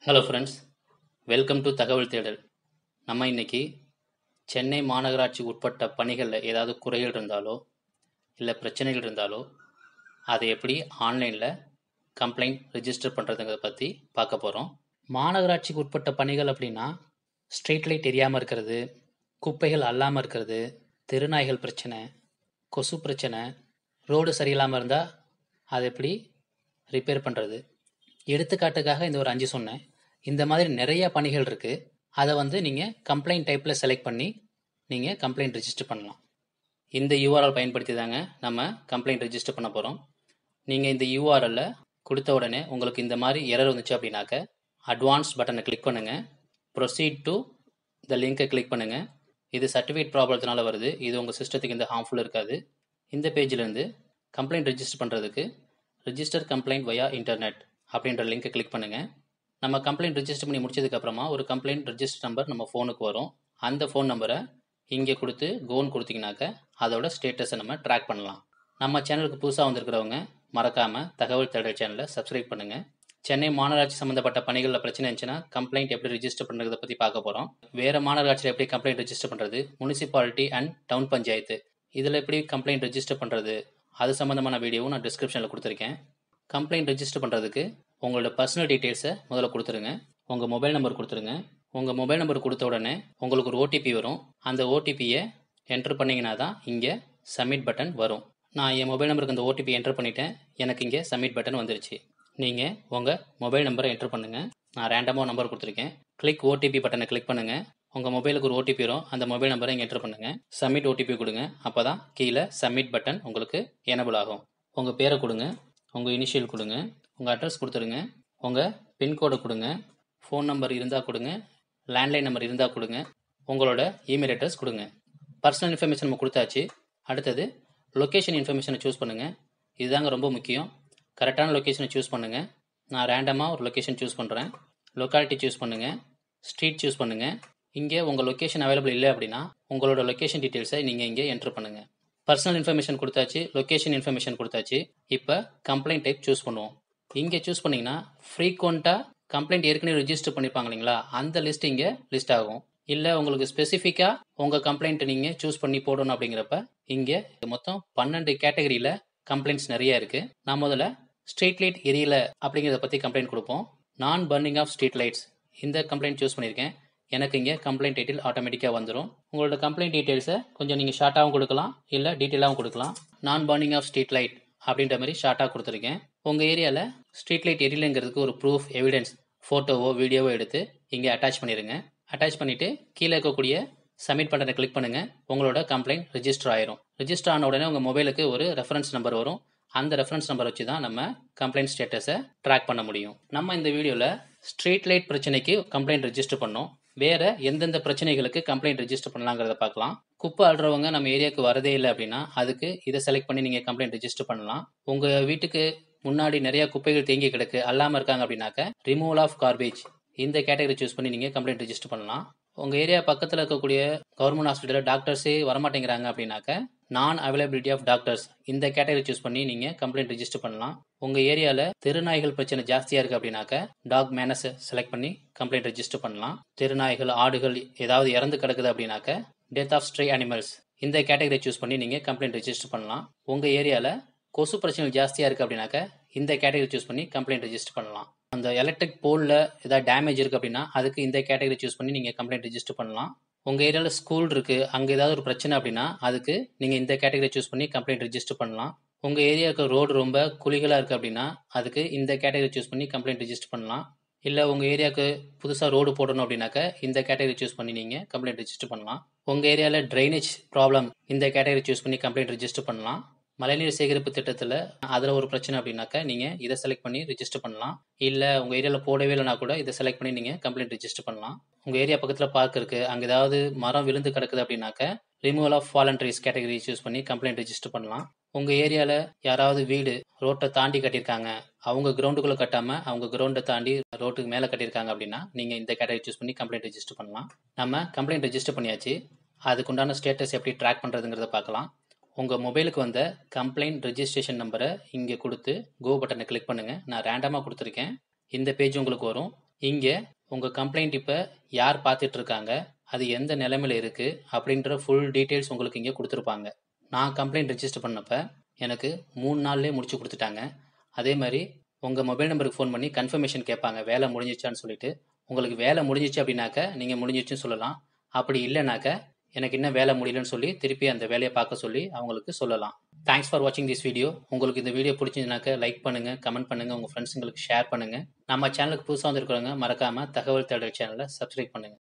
hello friends welcome to தகவல் தேடல் நம்ம இன்னைக்கு சென்னை மாநகராட்சி உட்பட்ட பணிகளில் ஏதாவது குறைகள் இருந்தாலோ இல்லை பிரச்சனைகள் இருந்தாலோ அதை எப்படி ஆன்லைனில் கம்ப்ளைண்ட் ரிஜிஸ்டர் பண்ணுறதுங்கிறத பற்றி பார்க்க போகிறோம் மாநகராட்சிக்கு உட்பட்ட பணிகள் அப்படின்னா ஸ்ட்ரீட் லைட் எரியாமல் இருக்கிறது குப்பைகள் அல்லாமல் இருக்கிறது தெருநாய்கள் பிரச்சனை கொசு பிரச்சனை ரோடு சரியில்லாமல் இருந்தால் அதை எப்படி ரிப்பேர் பண்ணுறது எடுத்துக்காட்டுக்காக இந்த ஒரு அஞ்சு சொன்னேன் இந்த மாதிரி நிறைய பணிகள் இருக்குது அதை வந்து நீங்கள் கம்ப்ளைண்ட் டைப்பில் செலக்ட் பண்ணி நீங்கள் கம்ப்ளைண்ட் ரிஜிஸ்டர் பண்ணலாம் இந்த யூஆர்எல் பயன்படுத்தி தாங்க நம்ம கம்ப்ளைண்ட் ரிஜிஸ்டர் பண்ண போகிறோம் நீங்கள் இந்த யூஆர்எல்ல கொடுத்த உடனே உங்களுக்கு இந்த மாதிரி எரர் வந்துச்சு அப்படின்னாக்க அட்வான்ஸ் பட்டனை கிளிக் பண்ணுங்கள் ப்ரொசீட் டு இந்த லிங்கை கிளிக் பண்ணுங்கள் இது சர்டிஃபிகேட் ப்ராப்ளத்தினால வருது இது உங்கள் சிஸ்டத்துக்கு இந்த ஹார்ம்ஃபுல் இருக்காது இந்த பேஜ்லேருந்து கம்ப்ளைண்ட் ரிஜிஸ்டர் பண்ணுறதுக்கு ரிஜிஸ்டர் கம்ப்ளைண்ட் வயா இன்டர்நெட் அப்படின்ற லிங்கை கிளிக் பண்ணுங்கள் நம்ம கம்ப்ளைண்ட் ரிஜிஸ்டர் பண்ணி முடிச்சதுக்கப்புறமா ஒரு கம்ப்ளைண்ட் ரிஜிஸ்டர் நம்பர் நம்ம ஃபோனுக்கு வரும் அந்த ஃபோன் நம்பரை இங்கே கொடுத்து கோன் கொடுத்தீங்கனாக்க அதோட ஸ்டேட்டஸை நம்ம ட்ராக் பண்ணலாம் நம்ம சேனலுக்கு புதுசாக வந்திருக்கிறவங்க மறக்காமல் தகவல் தேடல் சேனலை சப்ஸ்கிரைப் பண்ணுங்கள் சென்னை மாநகராட்சி சம்மந்தப்பட்ட பணிகளில் பிரச்சனை இருந்துச்சுன்னா கம்ப்ளைண்ட் எப்படி ரிஜிஸ்டர் பண்ணுறதை பற்றி பார்க்க போகிறோம் வேறு மாநகராட்சியில் எப்படி கம்ப்ளைண்ட் ரிஜிஸ்டர் பண்ணுறது முனிசிபாலிட்டி அண்ட் டவுன் பஞ்சாயத்து இதில் எப்படி கம்ப்ளைண்ட் ரிஜிஸ்டர் பண்ணுறது அது சம்மந்தமான வீடியோவும் நான் டிஸ்கிரிப்ஷனில் கொடுத்துருக்கேன் கம்ப்ளைண்ட் ரிஜிஸ்டர் பண்ணுறதுக்கு உங்களோட பர்சனல் டீட்டெயில்ஸை முதல்ல கொடுத்துருங்க உங்கள் மொபைல் நம்பர் கொடுத்துருங்க உங்கள் மொபைல் நம்பர் கொடுத்த உடனே உங்களுக்கு ஒரு ஓடிபி வரும் அந்த ஓடிபியை என்டர் பண்ணிங்கன்னா தான் இங்கே சப்மிட் பட்டன் வரும் நான் என் மொபைல் நம்பருக்கு அந்த ஓடிபி என்டர் பண்ணிட்டேன் எனக்கு இங்கே சப்மிட் பட்டன் வந்துருச்சு நீங்கள் உங்கள் மொபைல் நம்பரை என்டர் பண்ணுங்கள் நான் ரேண்டமாக நம்பர் கொடுத்துருக்கேன் கிளிக் ஓடிபி பட்டனை கிளிக் பண்ணுங்கள் உங்கள் மொபைலுக்கு ஒரு ஓடிபி வரும் அந்த மொபைல் நம்பரை இங்கே என்டர் பண்ணுங்கள் சப்மிட் ஓடிபி கொடுங்க அப்போ தான் கீழே சப்மிட் பட்டன் உங்களுக்கு எனபிள் ஆகும் உங்கள் பேரை கொடுங்க உங்கள் இனிஷியல் கொடுங்க உங்கள் அட்ரஸ் கொடுத்துருங்க உங்கள் பின்கோடை கொடுங்க ஃபோன் நம்பர் இருந்தால் கொடுங்க லேண்ட்லைன் நம்பர் இருந்தால் கொடுங்க உங்களோட இமெயில் அட்ரஸ் கொடுங்க பர்சனல் இன்ஃபர்மேஷன் நம்ம கொடுத்தாச்சு அடுத்தது லொக்கேஷன் இன்ஃபர்மேஷனை சூஸ் பண்ணுங்கள் இதுதாங்க ரொம்ப முக்கியம் கரெக்டான லொக்கேஷனை சூஸ் பண்ணுங்கள் நான் ரேண்டமாக ஒரு லொக்கேஷன் சூஸ் பண்ணுறேன் லொக்காலிட்டி சூஸ் பண்ணுங்கள் ஸ்ட்ரீட் சூஸ் பண்ணுங்கள் இங்கே உங்கள் லொக்கேஷன் அவைலபிள் இல்லை அப்படின்னா உங்களோட லொக்கேஷன் டீட்டெயில்ஸை நீங்கள் இங்கே என்ட்ரு பண்ணுங்கள் பர்சனல் இன்ஃபர்மேஷன் கொடுத்தாச்சு லொக்கேஷன் இன்ஃபர்மேஷன் கொடுத்தாச்சு இப்போ கம்ப்ளைண்ட் டைப் சூஸ் பண்ணுவோம் இங்கே சூஸ் பண்ணிங்கன்னா ஃப்ரீக்வெண்ட்டாக கம்ப்ளைண்ட் ஏற்கனவே ரிஜிஸ்டர் பண்ணியிருப்பாங்க இல்லைங்களா அந்த லிஸ்ட் இங்கே லிஸ்ட் ஆகும் இல்லை உங்களுக்கு ஸ்பெசிஃபிக்காக உங்கள் கம்ப்ளைண்ட்டை நீங்கள் சூஸ் பண்ணி போடணும் அப்படிங்கிறப்ப இங்கே மொத்தம் பன்னெண்டு கேட்டகரியில் கம்ப்ளைண்ட்ஸ் நிறைய இருக்குது நான் முதல்ல ஸ்ட்ரீட் லைட் எரியல அப்படிங்கிறத பற்றி கம்ப்ளைண்ட் கொடுப்போம் நான் பர்னிங் ஆஃப் ஸ்ட்ரீட் லைட்ஸ் இந்த கம்ப்ளைண்ட் சூஸ் பண்ணியிருக்கேன் எனக்கு இங்கே கம்ப்ளைண்ட் டீட்டெயில் ஆட்டோமேட்டிக்காக வந்துடும் உங்களோட கம்ப்ளைண்ட் டீட்டெயில்ஸை கொஞ்சம் நீங்கள் ஷார்ட்டாகவும் கொடுக்கலாம் இல்லை டீட்டெயிலாகவும் கொடுக்கலாம் நான் பர்னிங் ஆஃப் ஸ்ட்ரீட் லைட் அப்படின்ற மாதிரி ஷார்ட்டாக கொடுத்துருக்கேன் உங்கள் ஏரியாவில் ஸ்ட்ரீட் லைட் எரியலைங்கிறதுக்கு ஒரு ப்ரூஃப் எவிடன்ஸ் ஃபோட்டோவோ வீடியோவோ எடுத்து இங்கே அட்டாச் பண்ணிடுங்க அட்டாச் பண்ணிவிட்டு கீழே இருக்கக்கூடிய சப்மிட் பட்டனை கிளிக் பண்ணுங்கள் உங்களோட கம்ப்ளைண்ட் ரிஜிஸ்டர் ஆயிரும் ரிஜிஸ்டர் ஆன உடனே உங்கள் மொபைலுக்கு ஒரு ரெஃபரன்ஸ் நம்பர் வரும் அந்த ரெஃபரன்ஸ் நம்பர் வச்சு தான் நம்ம கம்ப்ளைண்ட் ஸ்டேட்டஸை ட்ராக் பண்ண முடியும் நம்ம இந்த வீடியோவில் ஸ்ட்ரீட் லைட் பிரச்சனைக்கு கம்ப்ளைண்ட் ரிஜிஸ்டர் பண்ணோம் வேற எந்தெந்த பிரச்சனைகளுக்கு கம்ப்ளைண்ட் ரிஜிஸ்டர் பண்ணலாங்கிறத பார்க்கலாம் குப்பை அல்றவங்க நம்ம ஏரியாவுக்கு வரதே இல்லை அப்படின்னா அதுக்கு இதை செலக்ட் பண்ணி நீங்கள் கம்ப்ளைண்ட் ரிஜிஸ்டர் பண்ணலாம் உங்கள் வீட்டுக்கு முன்னாடி நிறைய குப்பைகள் தேங்கி கிடக்கு அல்லாமல் இருக்காங்க அப்படின்னாக்க ரிமூவல் ஆஃப் கார்பேஜ் இந்த கேட்டகரி சூஸ் பண்ணி நீங்கள் கம்ப்ளைண்ட் ரிஜிஸ்டர் பண்ணலாம் உங்கள் ஏரியா பக்கத்தில் இருக்கக்கூடிய கவர்மெண்ட் ஹாஸ்பிட்டலில் டாக்டர்ஸே வரமாட்டேங்கிறாங்க அப்படின்னாக்க நான் அவைலபிலிட்டி ஆஃப் டாக்டர்ஸ் இந்த கேட்டகரி சூஸ் பண்ணி நீங்கள் கம்ப்ளைண்ட் ரிஜிஸ்டர் பண்ணலாம் உங்கள் ஏரியாவில் தெருநாய்கள் பிரச்சனை ஜாஸ்தியாக இருக்குது அப்படின்னாக்க டாக் மேனஸை செலக்ட் பண்ணி கம்ப்ளைண்ட் ரிஜிஸ்டர் பண்ணலாம் தெருநாய்கள் ஆடுகள் ஏதாவது இறந்து கிடக்குது அப்படின்னாக்க டெத் ஆஃப் ஸ்ட்ரே அனிமல்ஸ் இந்த கேட்டகரி சூஸ் பண்ணி நீங்கள் கம்ப்ளைண்ட் ரிஜிஸ்டர் பண்ணலாம் உங்கள் ஏரியாவில் கொசு பிரச்சனை ஜாஸ்தியாக இருக்குது அப்படின்னாக்க இந்த கேட்டகரி சூஸ் பண்ணி கம்ப்ளைண்ட் ரிஜிஸ்டர் பண்ணலாம் அந்த எலக்ட்ரிக் போலில் ஏதாவது டேமேஜ் இருக்குது அப்படின்னா அதுக்கு இந்த கேட்டகரி சூஸ் பண்ணி நீங்கள் கம்ப்ளைண்ட் ரிஜிஸ்டர் பண்ணலாம் உங்கள் ஏரியாவில் ஸ்கூல் இருக்குது அங்கே ஏதாவது ஒரு பிரச்சனை அப்படின்னா அதுக்கு நீங்கள் இந்த கேட்டகரி சூஸ் பண்ணி கம்ப்ளைண்ட் ரிஜிஸ்டர் பண்ணலாம் உங்கள் ஏரியாவுக்கு ரோடு ரொம்ப குழிகளாக இருக்குது அப்படின்னா அதுக்கு இந்த கேட்டகரி சூஸ் பண்ணி கம்ப்ளைண்ட் ரிஜிஸ்டர் பண்ணலாம் இல்லை உங்கள் ஏரியாவுக்கு புதுசாக ரோடு போடணும் அப்படின்னாக்க இந்த கேட்டகரி சூஸ் பண்ணி நீங்கள் கம்ப்ளைண்ட் ரிஜிஸ்டர் பண்ணலாம் உங்கள் ஏரியாவில் ட்ரைனேஜ் ப்ராப்ளம் இந்த கேட்டகரி சூஸ் பண்ணி கம்ப்ளைண்ட் ரிஜிஸ்டர் பண்ணலாம் மழைநீர் சேகரிப்பு திட்டத்தில் அதில் ஒரு பிரச்சனை அப்படின்னாக்க நீங்கள் இதை செலக்ட் பண்ணி ரிஜிஸ்டர் பண்ணலாம் இல்லை உங்கள் ஏரியாவில் போடவே இல்லைனா கூட இதை செலக்ட் பண்ணி நீங்கள் கம்ப்ளைண்ட் ரிஜிஸ்டர் பண்ணலாம் உங்கள் ஏரியா பக்கத்தில் பார்க் இருக்குது அங்கே ஏதாவது மரம் விழுந்து கிடக்குது அப்படின்னாக்க removal of fallen trees category choose பண்ணி கம்ப்ளைண்ட் ரிஜிஸ்டர் பண்ணலாம் உங்கள் ஏரியாவில் யாராவது வீடு ரோட்டை தாண்டி கட்டியிருக்காங்க அவங்க கிரவுண்டுக்குள்ளே கட்டாமல் அவங்க கிரவுண்டை தாண்டி ரோட்டுக்கு மேலே கட்டியிருக்காங்க அப்படின்னா நீங்கள் இந்த கேட்டகரி சூஸ் பண்ணி கம்ப்ளைண்ட் ரிஜிஸ்டர் பண்ணலாம் நம்ம கம்ப்ளைண்ட் ரிஜிஸ்டர் பண்ணியாச்சு அதுக்குண்டான ஸ்டேட்டஸ் எப்படி ட்ராக் பண்ணுறதுங்கிறத பார்க்கலாம் உங்கள் மொபைலுக்கு வந்த கம்ப்ளைண்ட் ரெஜிஸ்ட்ரேஷன் நம்பரை இங்கே கொடுத்து கோ பட்டனை கிளிக் பண்ணுங்கள் நான் ரேண்டமாக கொடுத்துருக்கேன் இந்த பேஜ் உங்களுக்கு வரும் இங்கே உங்கள் கம்ப்ளைண்ட் இப்போ யார் பார்த்துட்டு இருக்காங்க அது எந்த நிலைமையில் இருக்குது அப்படின்ற ஃபுல் டீட்டெயில்ஸ் உங்களுக்கு இங்கே கொடுத்துருப்பாங்க நான் கம்ப்ளைண்ட் ரெஜிஸ்டர் பண்ணப்ப எனக்கு மூணு நாள்லேயே முடிச்சு கொடுத்துட்டாங்க அதே மாதிரி உங்கள் மொபைல் நம்பருக்கு ஃபோன் பண்ணி கன்ஃபர்மேஷன் கேட்பாங்க வேலை முடிஞ்சிச்சான்னு சொல்லிட்டு உங்களுக்கு வேலை முடிஞ்சிச்சு அப்படின்னாக்க நீங்கள் முடிஞ்சிச்சுன்னு சொல்லலாம் அப்படி இல்லைனாக்க எனக்கு இன்னும் வேலை முடியலன்னு சொல்லி திருப்பி அந்த வேலையை பார்க்க சொல்லி அவங்களுக்கு சொல்லலாம் தேங்க்ஸ் ஃபார் வாட்சிங் திஸ் வீடியோ உங்களுக்கு இந்த வீடியோ பிடிச்சிருந்தாக்க லைக் பண்ணுங்கள் கமெண்ட் பண்ணுங்கள் உங்கள் ஃப்ரெண்ட்ஸுங்களுக்கு ஷேர் பண்ணுங்கள் நம்ம சேனலுக்கு புதுசாக வந்திருக்கிறவங்க மறக்காமல் தகவல் தேடல் சேனலை சப்ஸ்கிரைப் பண்ணுங்கள்